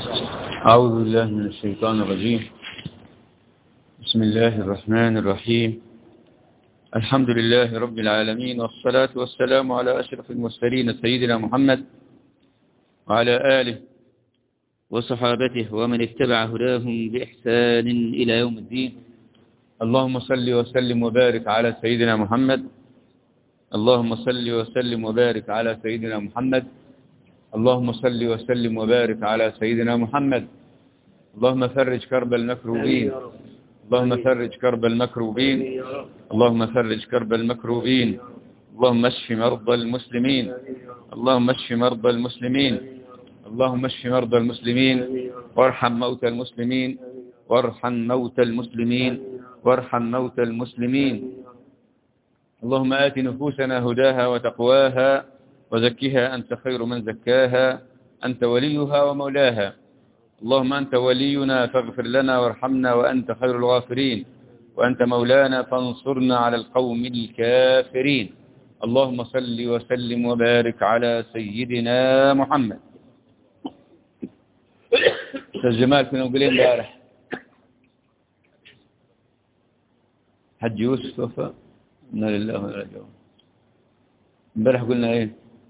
أعوذ بالله من الشيطان الرجيم بسم الله الرحمن الرحيم الحمد لله رب العالمين والصلاة والسلام على أشرف المرسلين سيدنا محمد وعلى آله وصحابته ومن اتبع هداهم بإحسان إلى يوم الدين اللهم صل وسلم وبارك على سيدنا محمد اللهم صل وسلم وبارك على سيدنا محمد اللهم صل وسلم وبارك على سيدنا محمد اللهم فرج كرب المكروبين اللهم فرج كرب المكروبين اللهم فرج كرب المكروبين اللهم اشف مرضى المسلمين اللهم اشف مرضى المسلمين اللهم اشف مرضى المسلمين وارحم موتى المسلمين وارحم موتى المسلمين وارحم موتى المسلمين اللهم آت نفوسنا هداها وتقواها وزكها أنت خير من زكاها أنت وليها ومولاها اللهم أنت ولينا فاغفر لنا وارحمنا وأنت خير الغافرين وأنت مولانا فانصرنا على القوم الكافرين اللهم صل وسلم وبارك على سيدنا محمد استاذ جمال كنا نقول امبارح حج يوسف توفى انا لله وانا راجعون امبارح قلنا ايه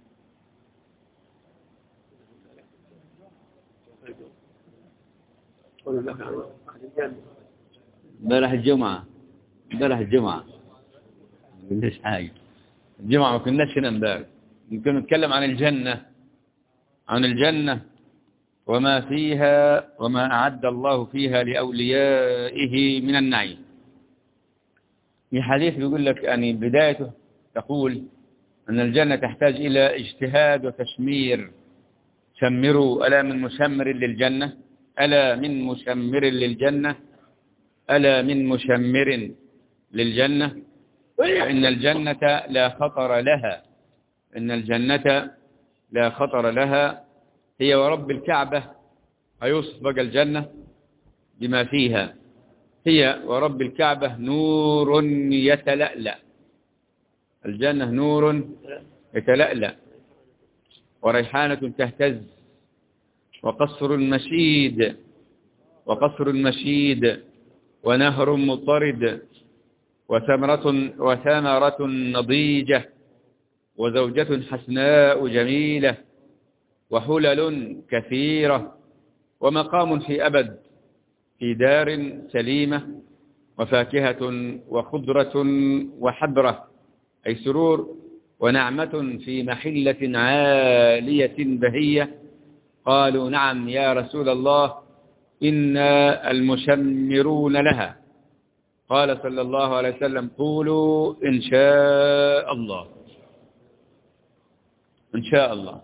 امبارح الجمعة امبارح الجمعة ما قلناش حاجة الجمعة ما كناش هنا امبارح يمكن نتكلم عن الجنة عن الجنة وما فيها وما أعد الله فيها لأوليائه من النعيم في حديث بيقول لك يعني بدايته تقول أن الجنة تحتاج إلى اجتهاد وتشمير شمروا ألا من مشمر للجنة ألا من مشمر للجنة ألا من مشمر للجنة إن الجنة لا خطر لها إن الجنة لا خطر لها هي ورب الكعبة هيوصف بقى الجنة بما فيها هي ورب الكعبة نور يتلألأ الجنة نور يتلألأ وريحانة تهتز وقصر مشيد وقصر مشيد ونهر مطرد وثمرة, وثمرة نضيجة وزوجة حسناء جميلة وحلل كثيرة ومقام في أبد في دار سليمة وفاكهة وخضرة وحبرة أي سرور ونعمة في محلة عالية بهية قالوا نعم يا رسول الله إنا المشمرون لها قال صلى الله عليه وسلم قولوا إن شاء الله إن شاء الله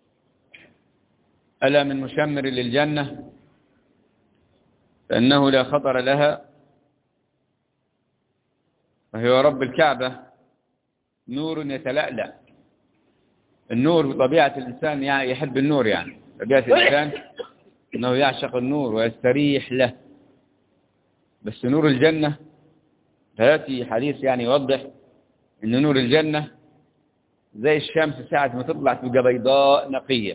ألا من مشمر للجنة فإنه لا خطر لها وهي رب الكعبة نور يتلألأ النور بطبيعة الإنسان يعني يحب النور يعني طبيعة الإنسان أنه يعشق النور ويستريح له بس نور الجنة فيأتي حديث يعني يوضح أن نور الجنة زي الشمس ساعة ما تطلع تبقى بيضاء نقية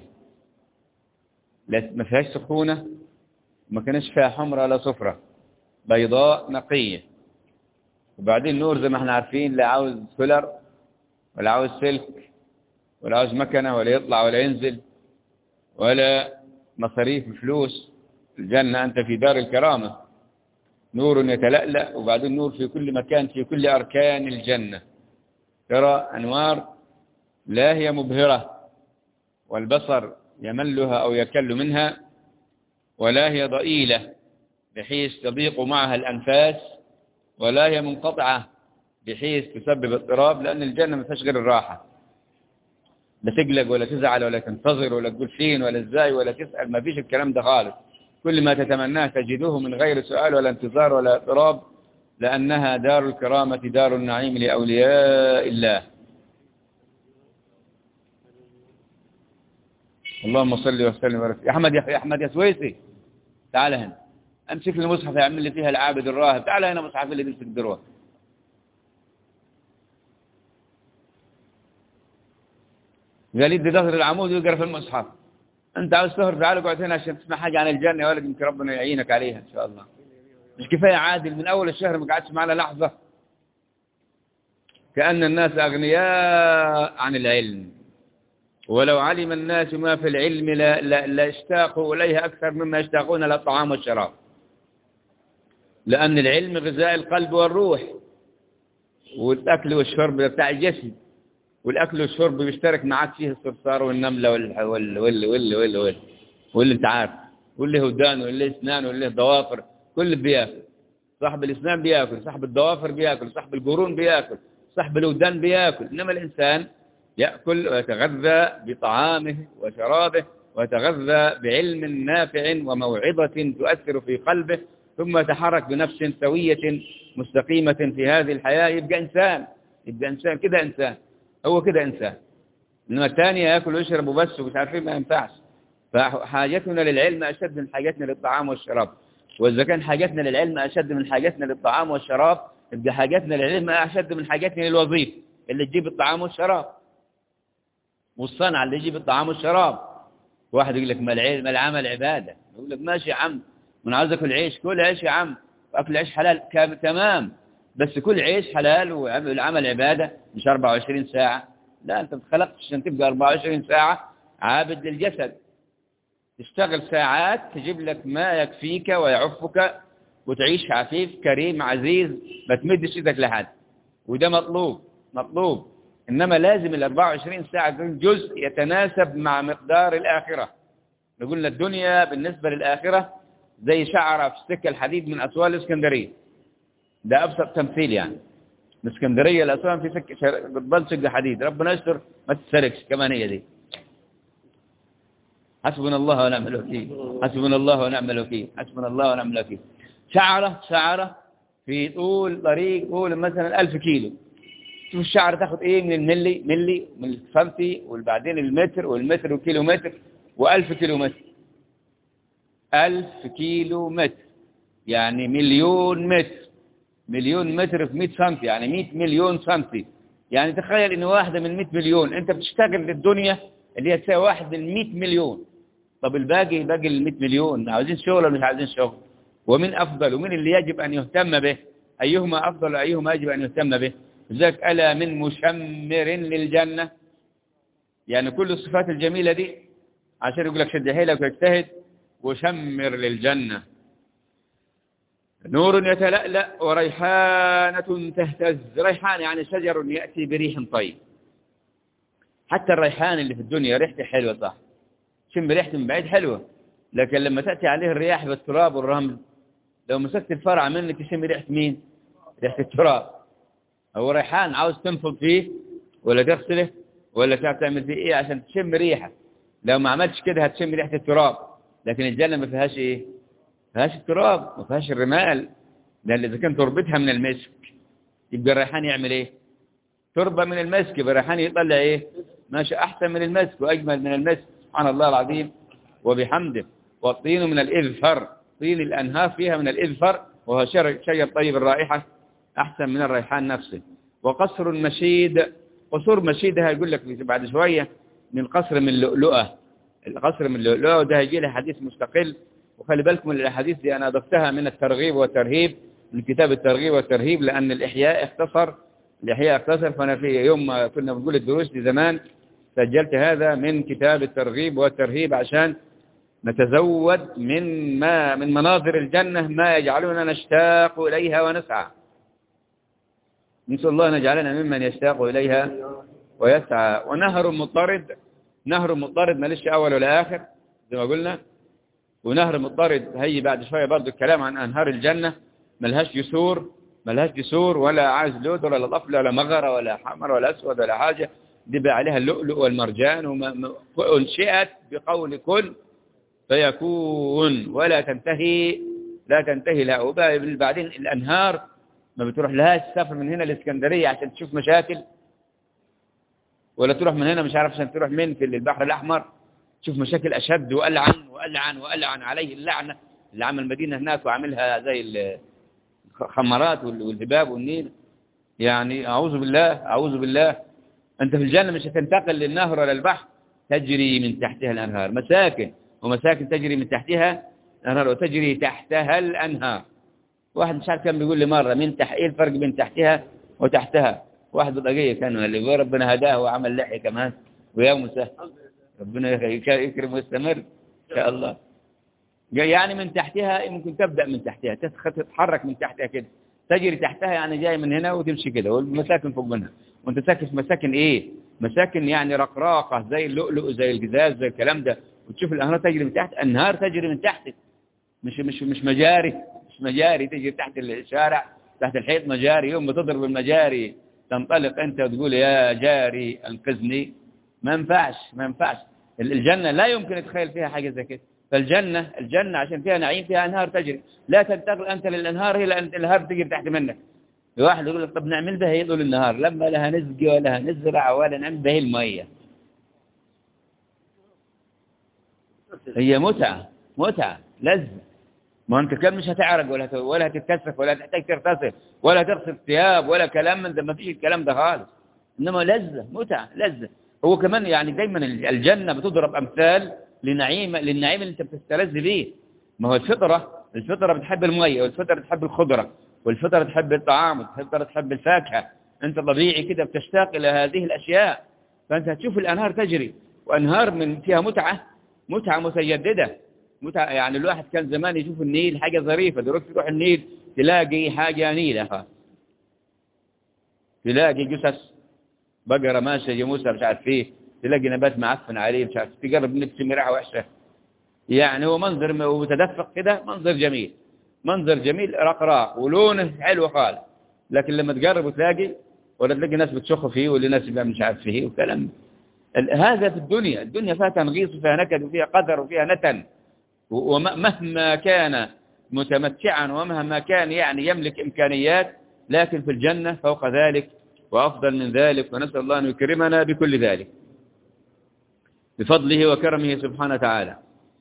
ما فيهاش سخونة وما كانش فيها حمرة ولا صفرة بيضاء نقية وبعدين نور زي ما احنا عارفين لا عاوز سولر ولا عاوز سلك ولا عاوز مكنة ولا يطلع ولا ينزل ولا مصاريف فلوس الجنة أنت في دار الكرامة نور يتلألأ وبعدين نور في كل مكان في كل أركان الجنة ترى أنوار لا هي مبهرة والبصر يملها أو يكل منها ولا هي ضئيلة بحيث تضيق معها الأنفاس ولا هي منقطعة بحيث تسبب اضطراب لأن الجنة ما فيهاش غير الراحة لا تقلق ولا تزعل ولا تنتظر ولا تقول فين ولا ازاي ولا تسأل ما فيش الكلام ده خالص كل ما تتمناه تجده من غير سؤال ولا انتظار ولا اضطراب لأنها دار الكرامة دار النعيم لأولياء الله اللهم صل وسلم وبارك يا احمد يا احمد يا سويسي تعال هنا امسك لي المصحف يعمل لي فيها العابد الراهب تعال هنا مصحف اللي تمسك دروه قال يدي ظهر العمود ويقرا في المصحف انت عاوز تهرب تعال اقعد هنا عشان تسمع حاجة عن الجنة يا ولد يمكن ربنا يعينك عليها ان شاء الله مش كفاية عادل من اول الشهر ما قعدتش معنا لحظة كأن الناس أغنياء عن العلم ولو علم الناس ما في العلم لا, لا, لا اشتاقوا إليها أكثر مما يشتاقون إلى الطعام والشراب لأن العلم غذاء القلب والروح والأكل والشرب بتاع الجسم والأكل والشرب بيشترك معاك فيه الصرصار والنملة وال وال وال وال وال وال واللي انت عارف واللي ودان واللي اسنان واللي ضوافر كل بياكل صاحب الاسنان بياكل صاحب الضوافر بياكل صاحب القرون بياكل صاحب الودان بياكل إنما الإنسان يأكل ويتغذى بطعامه وشرابه ويتغذى بعلم نافع وموعظة تؤثر في قلبه ثم يتحرك بنفس سوية مستقيمة في هذه الحياة يبقى إنسان يبقى إنسان كده إنسان هو كده إنسان إنما الثاني يأكل ويشرب وبس ومش عارفين ما ينفعش فحاجتنا للعلم أشد من حاجتنا للطعام والشراب وإذا كان حاجتنا للعلم أشد من حاجتنا للطعام والشراب يبقى حاجتنا للعلم أشد من حاجتنا للوظيفة اللي تجيب الطعام والشراب والصنعة اللي يجيب الطعام والشراب واحد يقول لك ما العلم ما العمل عبادة يقول لك ماشي يا عم من عاوز اكل عيش كل عيش يا عم اكل عيش حلال كام تمام بس كل عيش حلال والعمل عبادة مش 24 ساعة لا انت ما اتخلقتش عشان تبقى 24 ساعة عابد للجسد تشتغل ساعات تجيب لك ما يكفيك ويعفك وتعيش عفيف كريم عزيز ما تمدش ايدك لحد وده مطلوب مطلوب إنما لازم ال 24 ساعة يكون جزء يتناسب مع مقدار الآخرة نقول الدنيا بالنسبة للآخرة زي شعرة في سكة الحديد من أسوال الإسكندرية ده أبسط تمثيل يعني الإسكندرية الأسوان في سكة شر... بتبل سكة حديد ربنا يستر ما تتسرقش كمان هي دي حسبنا الله ونعم الوكيل حسبنا الله ونعم الوكيل حسبنا الله ونعم الوكيل شعرة شعرة في طول طريق طول مثلا ألف كيلو شوف الشعر تاخد ايه من الملي ملي من السنتي وبعدين المتر والمتر والكيلو متر وألف كيلو متر ألف كيلو متر يعني مليون متر مليون متر في 100 سنتي يعني 100 مليون سنتي يعني تخيل ان واحدة من 100 مليون انت بتشتغل للدنيا اللي هي تساوي واحد من 100 مليون طب الباقي باقي ال 100 مليون عاوزين شغل ولا مش عاوزين شغل ومن أفضل ومن اللي يجب أن يهتم به أيهما أفضل وأيهما يجب أن يهتم به ذاك ألا من مشمر للجنة يعني كل الصفات الجميلة دي عشان يقول لك شد حيلك واجتهد وشمر للجنة نور يتلألأ وريحانة تهتز ريحان يعني شجر يأتي بريح طيب حتى الريحان اللي في الدنيا ريحته حلوة صح شم ريحته من بعيد حلوة لكن لما تأتي عليه الرياح بالتراب والرمل لو مسكت الفرع منك تشم ريحة مين ريحة التراب هو ريحان عاوز تنفض فيه ولا تغسله ولا تعرف تعمل فيه ايه عشان تشم ريحة لو ما عملتش كده هتشم ريحة التراب لكن الجنة ما فيهاش ايه ما فيهاش التراب ما فيهاش الرمال لان اذا كان تربتها من المسك يبقى الريحان يعمل ايه تربة من المسك يبقى الريحان يطلع ايه ماشي احسن من المسك واجمل من المسك سبحان الله العظيم وبحمده والطين من الإذفر طين الأنهار فيها من الإذفر وهو شجر طيب الرائحة أحسن من الريحان نفسه وقصر مشيد قصور مشيد هيقول لك بعد شوية من قصر من لؤلؤة القصر من لؤلؤة وده هيجي له حديث مستقل وخلي بالكم من الأحاديث دي أنا ضفتها من الترغيب والترهيب من كتاب الترغيب والترهيب لأن الإحياء اختصر الإحياء اختصر فأنا في يوم ما كنا بنقول الدروس دي زمان سجلت هذا من كتاب الترغيب والترهيب عشان نتزود من ما من مناظر الجنة ما يجعلنا نشتاق إليها ونسعى نسأل الله أن يجعلنا ممن يشتاق إليها ويسعى ونهر مضطرد نهر مضطرد مالش أول ولا آخر زي ما قلنا ونهر مضطرد هي بعد شوية برضو الكلام عن أنهار الجنة ملهاش جسور ملهاش جسور ولا عايز لود ولا طفل ولا مغرة ولا حمر ولا أسود ولا حاجة دي بقى عليها اللؤلؤ والمرجان وانشئت بقول كل فيكون ولا تنتهي لا تنتهي لا وبعدين الأنهار ما بتروح لهاش سفر من هنا الإسكندرية عشان تشوف مشاكل ولا تروح من هنا مش عارف عشان تروح من في البحر الأحمر تشوف مشاكل أشد وألعن وألعن وألعن عليه اللعنة اللي عمل المدينة هناك وعملها زي الخمرات والهباب والنيل يعني أعوذ بالله أعوذ بالله أنت في الجنة مش هتنتقل للنهر ولا البحر تجري من تحتها الأنهار مساكن ومساكن تجري من تحتها الأنهار وتجري تحتها الأنهار واحد مش عارف كان بيقول لي مرة من تحت إيه الفرق بين تحتها وتحتها واحد بطاقية كان اللي يقول ربنا هداه وعمل لحية كمان ويوم سهل ربنا يكرم ويستمر إن شاء الله يعني من تحتها ممكن تبدأ من تحتها تتحرك من تحتها كده تجري تحتها يعني جاي من هنا وتمشي كده والمساكن فوق منها وانت ساكن في مساكن ايه مساكن يعني رقراقة زي اللؤلؤ زي الجزاز زي الكلام ده وتشوف الانهار تجري من تحت انهار تجري من تحتك مش مش مش مجاري مش مجاري تجري تحت الشارع تحت الحيط مجاري يوم ما تضرب المجاري تنطلق انت وتقول يا جاري انقذني ما ينفعش ما ينفعش الجنة لا يمكن تتخيل فيها حاجة زي كده فالجنة الجنة عشان فيها نعيم فيها أنهار تجري لا تنتقل أنت للأنهار هي لأن الأنهار تجري تحت منك واحد يقول لك طب نعمل بها يطول النهار لما لها نسقي ولا نزرع ولا نعمل بها المية هي متعة متعة لذة ما انت كان مش هتعرق ولا ولا هتتكسف ولا تحتاج تغتسل ولا تغسل ثياب ولا كلام من ده ما فيش الكلام ده خالص انما لذة متعة لذة هو كمان يعني دايما الجنة بتضرب امثال لنعيم للنعيم اللي انت بتستلذ بيه ما هو الفطرة الفطرة بتحب المية والفطرة بتحب الخضرة والفطرة تحب الطعام والفطرة تحب الفاكهة انت طبيعي كده بتشتاق الى هذه الاشياء فانت هتشوف الانهار تجري وانهار من فيها متعة متعة متجددة متعة يعني الواحد كان زمان يشوف النيل حاجة ظريفة دلوقتي تروح النيل تلاقي حاجة نيلة تلاقي جثث بقرة ماشية جاموسة مش عارف ايه تلاقي نبات معفن عليه مش عارف تقرب منك تشم ريحه وحشه يعني هو منظر متدفق كده منظر جميل منظر جميل رقراق ولونه حلو خالص لكن لما تقرب وتلاقي ولا تلاقي ناس بتشخ فيه ولا ناس مش عارف فيه وكلام هذا في الدنيا الدنيا فيها تنغيص وفيها نكد وفيها قدر وفيها نتن ومهما كان متمتعا ومهما كان يعني يملك إمكانيات لكن في الجنة فوق ذلك وأفضل من ذلك ونسأل الله أن يكرمنا بكل ذلك بفضله وكرمه سبحانه وتعالى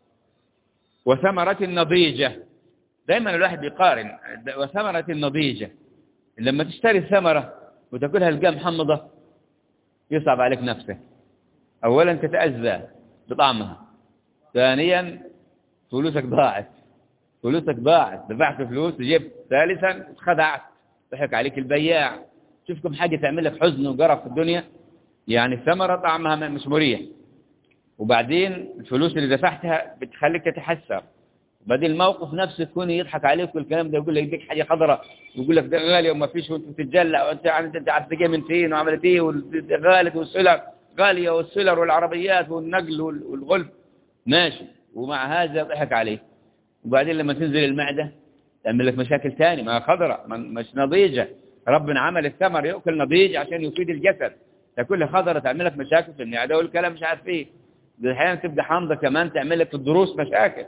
وثمرة النضيجة دايما الواحد يقارن وثمرة النضيجة لما تشتري الثمرة وتاكلها القى محمضة يصعب عليك نفسك أولا تتأذى بطعمها ثانيا فلوسك ضاعت فلوسك ضاعت دفعت فلوس وجبت ثالثا خدعت ضحك عليك البياع شوفكم حاجة تعمل لك حزن وقرف في الدنيا يعني الثمرة طعمها مش مريح وبعدين الفلوس اللي دفعتها بتخليك تتحسر وبعدين الموقف نفسه يكون يضحك عليك والكلام ده يقول لك يديك حاجه خضراء ويقول لك ده غالي وما فيش وانت بتتجلى وانت انت عارف تجي من فين وعملت ايه والغالة والسلر غاليه والسلر والعربيات والنقل والغلف ماشي ومع هذا ضحك عليك وبعدين لما تنزل المعده تعمل لك مشاكل ثانيه ما خضراء مش نضيجه ربنا عمل الثمر ياكل نضيج عشان يفيد الجسد تاكلها خضراء تعمل لك مشاكل في المعده والكلام مش عارف ايه احيانا تبقى حامضه كمان تعمل لك في الدروس مشاكل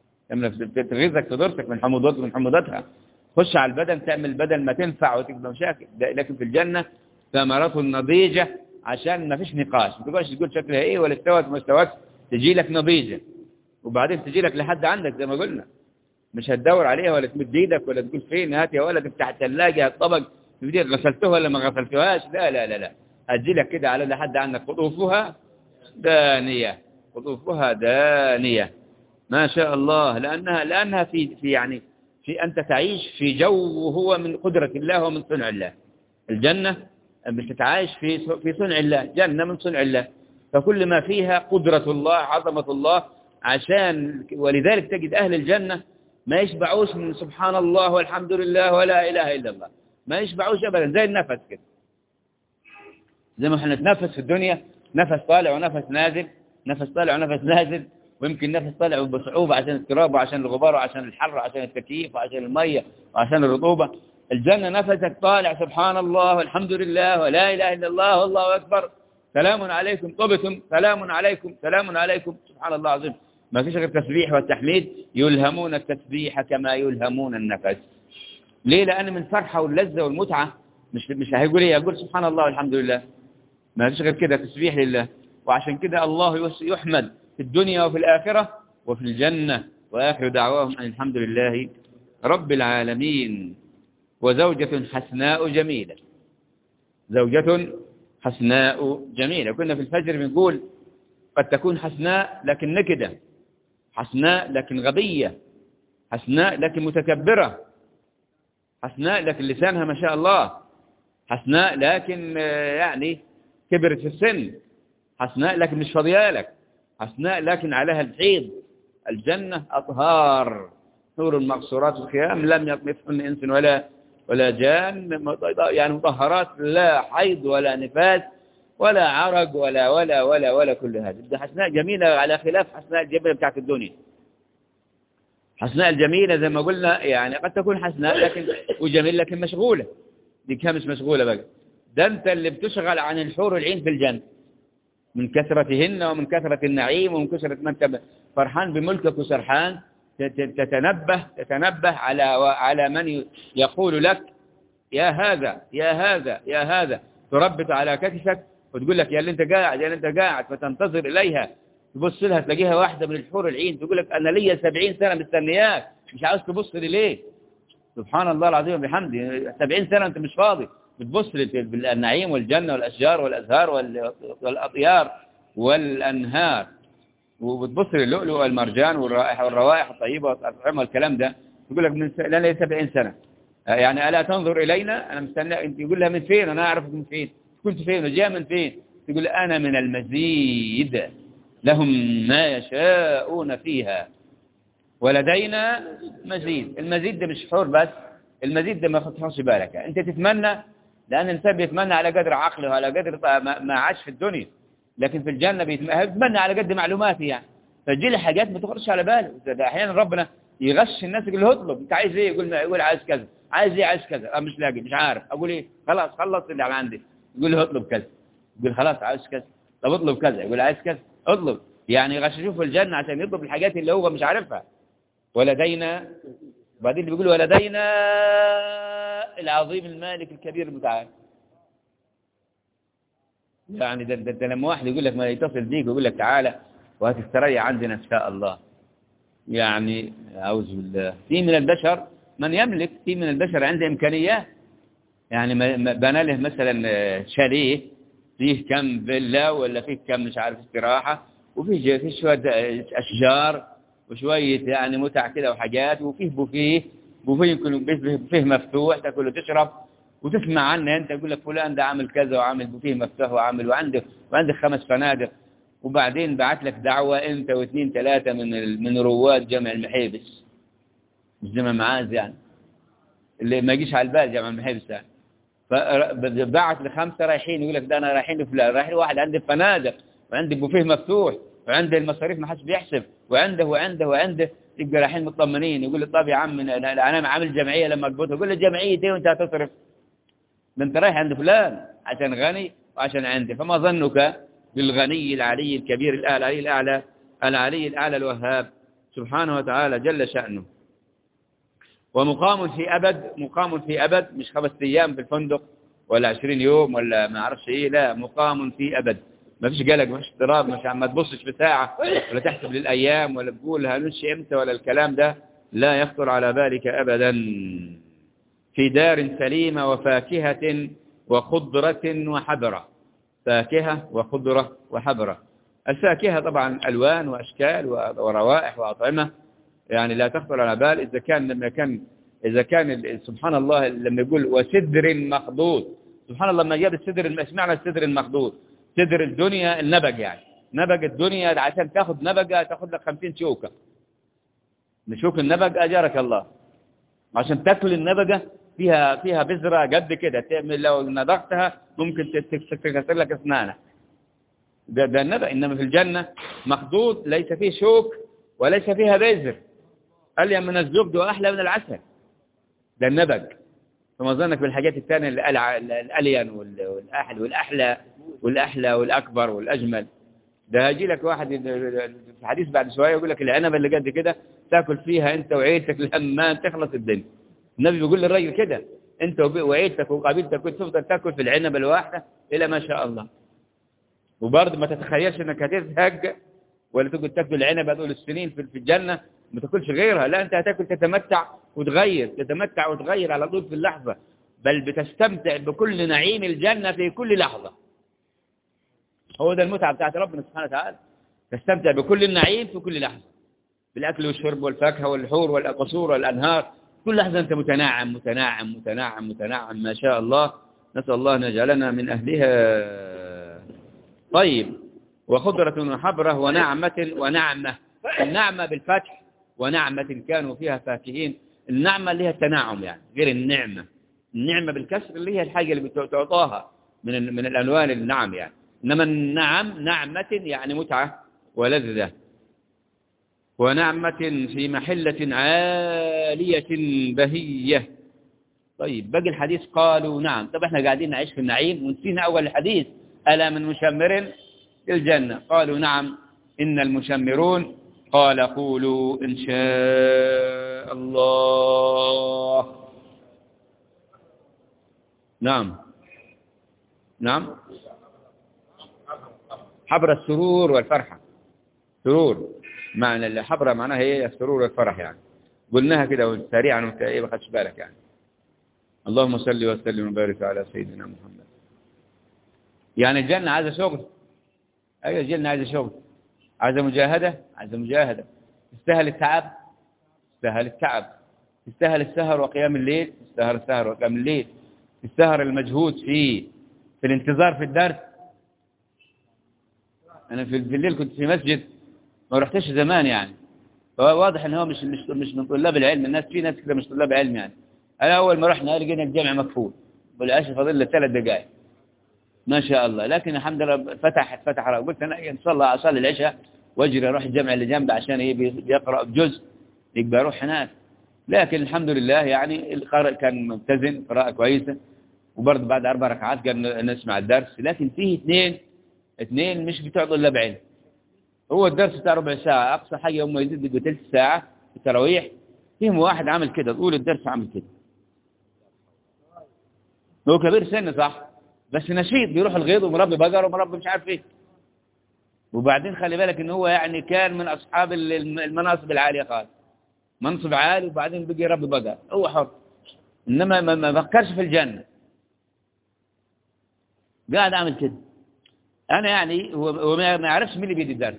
تغيظك في ضرسك من حموضات من حموضاتها خش على البدن تعمل بدل ما تنفع وتبقى مشاكل لكن في الجنة ثمرته النضيجة عشان ما فيش نقاش ما تقولش تقول شكلها ايه ولا استوت ما استوت تجي لك نضيجة وبعدين تجي لك لحد عندك زي ما قلنا مش هتدور عليها ولا تمد ايدك ولا تقول فين هات يا ولد تفتح الثلاجه الطبق تبدي غسلتوها ولا ما غسلتوهاش لا لا لا لا هتجي لك كده على لحد عندك قطوفها دانيه قطوفها دانية ما شاء الله لأنها, لأنها في, في يعني في أنت تعيش في جو هو من قدرة الله ومن صنع الله الجنة بتتعايش في في صنع الله جنة من صنع الله فكل ما فيها قدرة الله عظمة الله عشان ولذلك تجد أهل الجنة ما يشبعوش من سبحان الله والحمد لله ولا إله إلا الله ما يشبعوش أبدا زي النفس كده زي ما احنا نتنفس في الدنيا نفس طالع ونفس نازل نفس طالع ونفس نازل ويمكن نفس طالع بصعوبة عشان التراب وعشان الغبار وعشان الحر وعشان التكييف وعشان المية وعشان الرطوبة الجنة نفسك طالع سبحان الله والحمد لله ولا إله إلا الله والله أكبر سلام عليكم طبتم سلام عليكم سلام عليكم سبحان الله العظيم ما فيش غير التسبيح والتحميد يلهمون التسبيح كما يلهمون النفس ليه لأن من الفرحة واللذة والمتعة مش مش هيقول ايه يقول سبحان الله والحمد لله ما فيش غير كده تسبيح لله وعشان كده الله يحمد في الدنيا وفي الآخرة وفي الجنة وآخر دعواهم أن الحمد لله رب العالمين وزوجة حسناء جميلة زوجة حسناء جميلة كنا في الفجر بنقول قد تكون حسناء لكن نكدة حسناء لكن غبية حسناء لكن متكبرة حسناء لكن لسانها ما شاء الله حسناء لكن آه، يعني كبرت في السن حسناء لكن مش فضيالك حسناء لكن عليها الحيض الجنة أطهار نور المقصورات الخيام لم يطمثهن إنس ولا ولا جان يعني مطهرات لا حيض ولا نفاس ولا عرق ولا ولا ولا ولا كل هذا ده حسناء جميلة على خلاف حسناء الجميلة بتاعت الدنيا حسناء الجميلة زي ما قلنا يعني قد تكون حسناء لكن وجميل لكن مشغولة دي كان مش مشغولة بقى ده انت اللي بتشغل عن الحور العين في الجنة من كثرتهن ومن كثرة النعيم ومن كثرة ما انت فرحان بملكك وسرحان تتنبه تتنبه على على من يقول لك يا هذا يا هذا يا هذا تربط على كتفك وتقول لك يا اللي انت قاعد يا اللي انت قاعد فتنتظر اليها تبص لها تلاقيها واحدة من الحور العين تقول لك انا ليا 70 سنة مستنياك مش عاوز تبص لي ليه سبحان الله العظيم وبحمده 70 سنة انت مش فاضي بتبص بالنعيم والجنة والاشجار والازهار والاطيار والانهار وبتبص للؤلؤ والمرجان والرائحة والروائح الطيبة والأطعمة والكلام ده تقول لك من لنا 70 سنة يعني ألا تنظر إلينا أنا مستنى أنت يقول لها من فين أنا أعرفك من فين كنت فين وجاء من فين تقول أنا من المزيد لهم ما يشاءون فيها ولدينا مزيد المزيد ده مش حور بس المزيد ده ما تحطش بالك أنت تتمنى لأن الإنسان بيتمنى على قدر عقله وعلى قدر ما عاش في الدنيا لكن في الجنة بيتمنى على قد معلوماتي يعني فدي لي حاجات ما تخرجش على باله احيانا ربنا يغش الناس يقول له اطلب انت عايز ايه يقول يقول عايز كذا عايز ايه عايز كذا اه مش لاقي مش عارف اقول ايه خلاص خلص اللي عندي يقول له اطلب كذا يقول خلاص عايز كذا طب اطلب كذا يقول عايز كذا اطلب يعني يغششوه في الجنة عشان يطلب الحاجات اللي هو مش عارفها ولدينا وبعدين اللي بيقول ولدينا العظيم المالك الكبير المتعال يعني ده, ده, ده لما واحد يقول لك ما يتصل بيك ويقول لك تعالى وهتستريح عندنا إن شاء الله يعني أعوذ بالله في من البشر من يملك في من البشر عنده إمكانيات يعني بنى له مثلا شاليه فيه كم فيلا ولا فيه كم مش عارف استراحة وفيه فيه شوية أشجار وشوية يعني متع كده وحاجات وفيه بوفيه بوفيه يكون بوفيه مفتوح تاكل وتشرب وتسمع عنه انت يقول لك فلان ده عامل كذا وعامل بوفيه مفتوح وعامل وعنده وعنده خمس فنادق وبعدين بعت لك دعوة انت واثنين ثلاثة من من رواد جامع المحيبس مش جامع معاذ يعني اللي ما يجيش على البال جامع المحيبس يعني فبعت لخمسة رايحين يقول لك ده انا رايحين لفلان رايحين واحد عنده فنادق وعنده بوفيه مفتوح وعنده المصاريف ما حدش بيحسب وعنده وعنده وعنده يبقى رايحين مطمنين يقول لي طب يا عم انا عامل جمعيه لما اقبضها يقول لي جمعيه ايه وانت هتصرف ده انت رايح عند فلان عشان غني وعشان عندي فما ظنك بالغني العلي الكبير الأعلى الأعلى العلي الأعلى الوهاب سبحانه وتعالى جل شأنه ومقام في أبد مقام في أبد مش خمس أيام في الفندق ولا عشرين يوم ولا ما أعرفش إيه لا مقام في أبد ما فيش قلق ما فيش اضطراب مش عم تبصش في ساعة ولا تحسب للأيام ولا تقول هنمشي إمتى ولا الكلام ده لا يخطر على بالك أبدا في دار سليمة وفاكهة وخضرة وحبرة فاكهة وخضرة وحبرة الفاكهة طبعا ألوان وأشكال وروائح وأطعمة يعني لا تخطر على بال إذا كان لما كان إذا كان سبحان الله لما يقول وسدر مخضود سبحان الله لما جاب السدر ايش معنى السدر المخضود سدر الدنيا النبج يعني نبج الدنيا عشان تاخذ نبجة تاخذ لك 50 شوكة نشوك النبج أجارك الله عشان تاكل النبجة فيها فيها بذرة قد كده تعمل لو نضغتها ممكن تكسر لك اسنانك ده ده النبأ إنما في الجنة مخدود ليس فيه شوك وليس فيها بذر أليم من الزبد وأحلى من العسل ده النبج فما ظنك بالحاجات الثانية الألين والأحلى والأحلى والأحلى والأكبر والأجمل ده هيجي لك واحد في حديث بعد شوية يقول لك العنبة اللي قد كده تاكل فيها انت وعيلتك لما تخلص الدنيا النبي بيقول للراجل كده انت وعيلتك وقبيلتك كنت تفضل تاكل في العنبة الواحدة الى ما شاء الله وبرضه ما تتخيلش انك هتزهق ولا تقعد تاكل العنبة طول السنين في الجنة ما تاكلش غيرها لا انت هتاكل تتمتع وتغير تتمتع وتغير على طول في اللحظة بل بتستمتع بكل نعيم الجنة في كل لحظة هو ده المتعة بتاعت ربنا سبحانه وتعالى تستمتع بكل النعيم في كل لحظة بالأكل والشرب والفاكهة والحور والقصور والأنهار كل لحظة أنت متناعم متناعم متناعم متناعم ما شاء الله نسأل الله أن يجعلنا من أهلها طيب وخضرة وحبرة ونعمة ونعمة النعمة بالفتح ونعمة كانوا فيها فاكهين النعمة اللي هي التناعم يعني غير النعمة النعمة بالكسر اللي هي الحاجة اللي بتعطاها من من الألوان النعم يعني إنما النعم نعمة يعني متعة ولذة ونعمة في محلة عالية بهية طيب باقي الحديث قالوا نعم طب احنا قاعدين نعيش في النعيم ونسينا أول الحديث ألا من مشمر الجنة قالوا نعم إن المشمرون قال قولوا إن شاء الله نعم نعم حبر السرور والفرحة سرور معنى الحبرة معناها هي السرور والفرح يعني قلناها كده سريعا وانت ايه ما خدش بالك يعني اللهم صل وسلم وبارك على سيدنا محمد يعني الجنة عايزة شغل ايوه الجنة عايزة شغل عايزة مجاهدة عايزة مجاهدة تستاهل التعب تستاهل التعب تستاهل السهر وقيام الليل تستاهل السهر وقيام الليل تستاهل المجهود في في الانتظار في الدرس انا في الليل كنت في مسجد ما رحتش زمان يعني فواضح ان هو مش مش مش من طلاب العلم الناس في ناس كده مش طلاب علم يعني انا اول ما رحنا لقينا الجامع مقفول والعشاء فاضل له ثلاث دقائق ما شاء الله لكن الحمد لله فتح فتح قلت انا ان شاء الله اصلي العشاء واجري اروح الجامع اللي جنبه عشان يقرا بجزء يبقى اروح هناك لكن الحمد لله يعني القارئ كان متزن قراءه كويسه وبرضه بعد اربع ركعات كان نسمع الدرس لكن فيه اثنين اثنين مش بتوع طلاب علم هو الدرس بتاع ربع ساعة أقصى حاجة هم يزيد بثلث ساعة التراويح فيهم واحد عامل كده طول الدرس عامل كده هو كبير سن صح بس نشيط بيروح الغيط ومربي بقر ومربي مش عارف ايه وبعدين خلي بالك ان هو يعني كان من اصحاب المناصب العاليه خالص منصب عالي وبعدين بقي يربي بقر هو حر انما ما فكرش في الجنه قاعد عامل كده انا يعني هو ما يعرفش مين اللي بيدي الدرس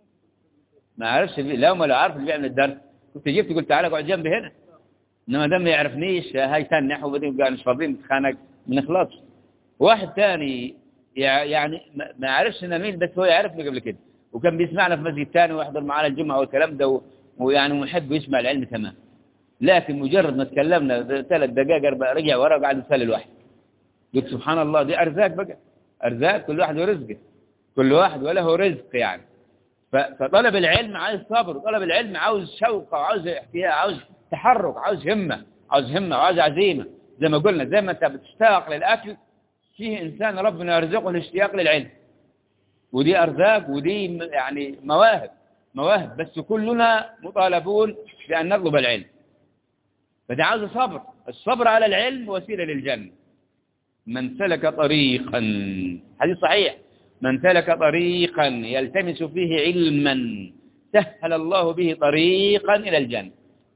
ما عرفش لو ما لو عارف اللي بيعمل الدرس كنت جبت قلت تعالى اقعد جنبي هنا انما ده ما يعرفنيش هيتنح وبعدين قال مش فاضيين نتخانق ما نخلصش واحد ثاني يعني ما يعرفش ان مين بس هو يعرفني قبل كده وكان بيسمعنا في مسجد ثاني ويحضر معنا الجمعه والكلام ده ويعني محب يسمع العلم تمام لكن مجرد ما تكلمنا ثلاث دقائق رجع ورا وقعد يسال الواحد قلت سبحان الله دي ارزاق بقى ارزاق كل واحد ورزقه كل واحد وله رزق يعني فطلب العلم عايز صبر طلب العلم عاوز شوق عاوز احتياج عاوز تحرك عاوز همة عاوز همة عاوز عزيمة زي ما قلنا زي ما انت بتشتاق للأكل فيه إنسان ربنا يرزقه الاشتياق للعلم ودي أرزاق ودي يعني مواهب مواهب بس كلنا مطالبون بأن نطلب العلم فده عاوز صبر الصبر على العلم وسيلة للجنة من سلك طريقا حديث صحيح من سلك طريقا يلتمس فيه علما سهل الله به طريقا إلى الجنة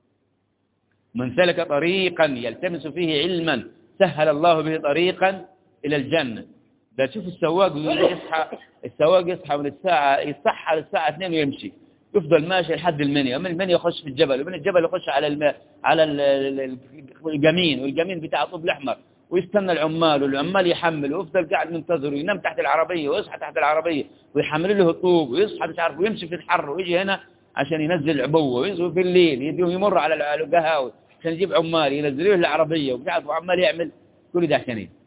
من سلك طريقا يلتمس فيه علما سهل الله به طريقا إلى الجنة ده تشوف السواق يصحى السواق يصحى من الساعة يصحى للساعة 2 ويمشي يفضل ماشي لحد المنيا ومن المنيا يخش في الجبل ومن الجبل يخش على الم... على الجمين والجمين بتاع طوب الأحمر ويستنى العمال والعمال يحمل ويفضل قاعد منتظر وينام تحت العربية ويصحى تحت العربية ويحمل له الطوب ويصحى مش عارف ويمشي في الحر ويجي هنا عشان ينزل العبوة وينزل في الليل يديهم يمر على القهاوي عشان يجيب عمال ينزلوه العربية ومش عارف وعمال يعمل كل ده عشان ايه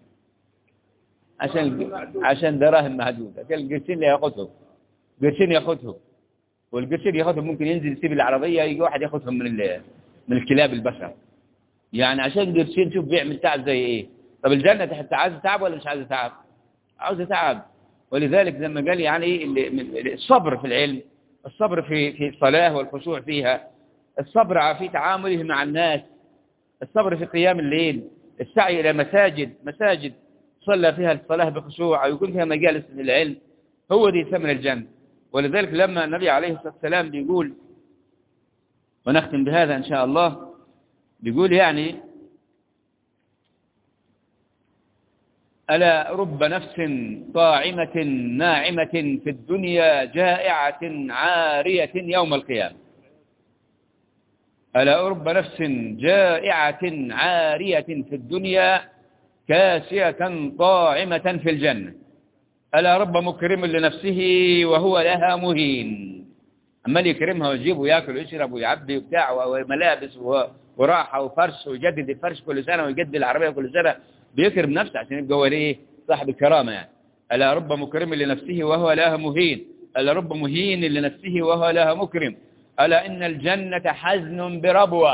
عشان عشان دراهم محدودة كان القرشين اللي ياخذهم قرشين ياخذهم والقرشين ياخذهم ممكن ينزل يسيب العربية يجي واحد ياخذهم من من الكلاب البشر يعني عشان قرشين شوف بيعمل تعب زي ايه طب الجنة تحت عايزة تعب ولا مش عايزة تعب عاوزة تعب ولذلك لما قال يعني الصبر في العلم الصبر في في الصلاة والخشوع فيها الصبر في تعامله مع الناس الصبر في قيام الليل السعي إلى مساجد مساجد صلى فيها الصلاة بخشوع أو يكون فيها مجالس للعلم هو دي ثمن الجنة ولذلك لما النبي عليه الصلاة والسلام بيقول ونختم بهذا إن شاء الله بيقول يعني ألا رب نفس طاعمة ناعمة في الدنيا جائعة عارية يوم القيامة ألا رب نفس جائعة عارية في الدنيا كاسية طاعمة في الجنة ألا رب مكرم لنفسه وهو لها مهين عمال يكرمها ويجيب وياكل ويشرب ويعبي وبتاع وملابس وراحة وفرش ويجدد الفرش كل سنة ويجدد العربية كل سنة بيكرم نفسه عشان يبقى هو ايه صاحب الكرامة يعني ألا رب مكرم لنفسه وهو لها مهين ألا رب مهين لنفسه وهو لها مكرم ألا إن الجنة حزن بربوة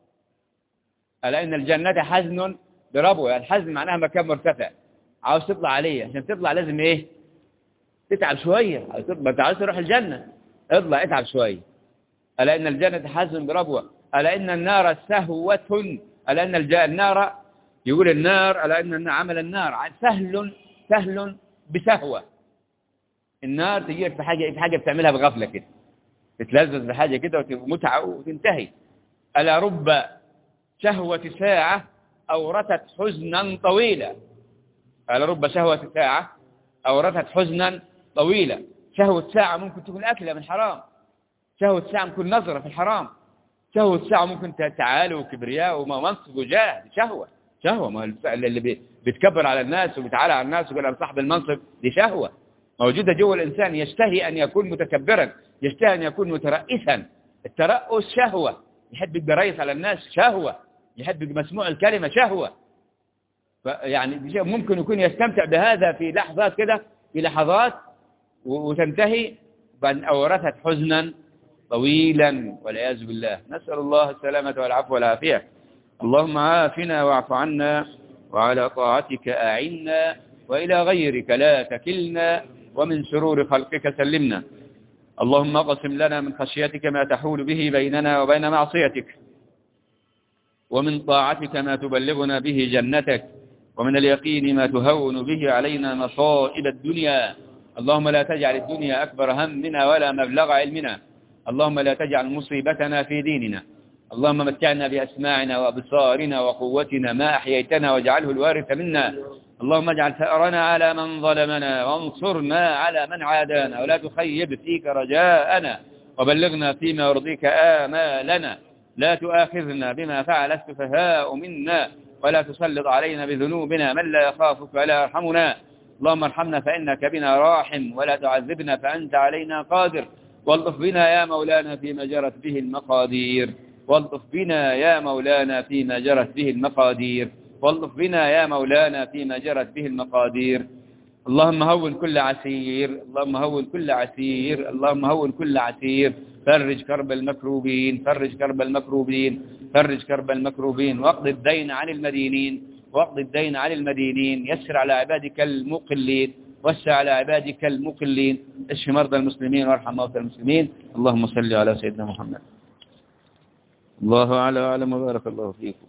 ألا إن الجنة حزن بربوة الحزن معناها مكان مرتفع عاوز تطلع عليه عشان تطلع لازم ايه تتعب شوية ما عاوز تروح الجنة اطلع اتعب شوية ألا إن الجنة حزن بربوة ألا إن النار سهوة ألا إن النار يقول النار ألا إن عمل النار سهل سهل بسهوة النار تجيك في حاجة في حاجة بتعملها بغفلة كده تتلذذ بحاجة كده ومتعة وتنتهي ألا رب شهوة ساعة أورثت حزنا طويلا ألا رب شهوة ساعة أورثت حزنا طويلا شهوة ساعة ممكن تكون أكلة من حرام شهوة ساعة ممكن نظرة في الحرام شهوة ساعة ممكن تعالي وكبرياء ومنصب وجاه شهوة شهوة ما اللي بيتكبر على الناس وبيتعالى على الناس ويقول أنا صاحب المنصب دي شهوة موجودة جوه الإنسان يشتهي أن يكون متكبرا يشتهي أن يكون مترئسا الترأس شهوة يحب يبقى رئيس على الناس شهوة يحب يبقى مسموع الكلمة شهوة يعني ممكن يكون يستمتع بهذا في لحظات كده في لحظات وتنتهي بأن أورثت حزنا طويلا والعياذ بالله نسأل الله السلامة والعفو والعافية اللهم عافنا واعف عنا وعلى طاعتك أعنا وإلى غيرك لا تكلنا ومن شرور خلقك سلمنا اللهم اقسم لنا من خشيتك ما تحول به بيننا وبين معصيتك ومن طاعتك ما تبلغنا به جنتك ومن اليقين ما تهون به علينا مصائب الدنيا اللهم لا تجعل الدنيا أكبر همنا ولا مبلغ علمنا اللهم لا تجعل مصيبتنا في ديننا اللهم متعنا بأسماعنا وأبصارنا وقوتنا ما أحييتنا واجعله الوارث منا اللهم اجعل ثأرنا على من ظلمنا وانصرنا على من عادانا ولا تخيب فيك رجاءنا وبلغنا فيما يرضيك آمالنا لا تؤاخذنا بما فعل السفهاء منا ولا تسلط علينا بذنوبنا من لا يخافك ولا يرحمنا اللهم ارحمنا فإنك بنا راحم ولا تعذبنا فأنت علينا قادر والطف بنا يا مولانا فيما جرت به المقادير والطف بنا يا مولانا فيما جرت به المقادير والطف بنا يا مولانا فيما جرت به المقادير اللهم هون كل عسير اللهم هون كل عسير اللهم هون كل عسير فرج كرب المكروبين فرج كرب المكروبين فرج كرب المكروبين واقض الدين عن المدينين واقض الدين عن المدينين يسر على عبادك المقلين وسع على عبادك المقلين اشف مرضى المسلمين وارحم موتى المسلمين اللهم صل على سيدنا محمد الله أعلى وأعلم وبارك الله فيكم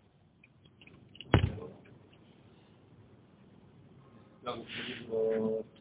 Thank you.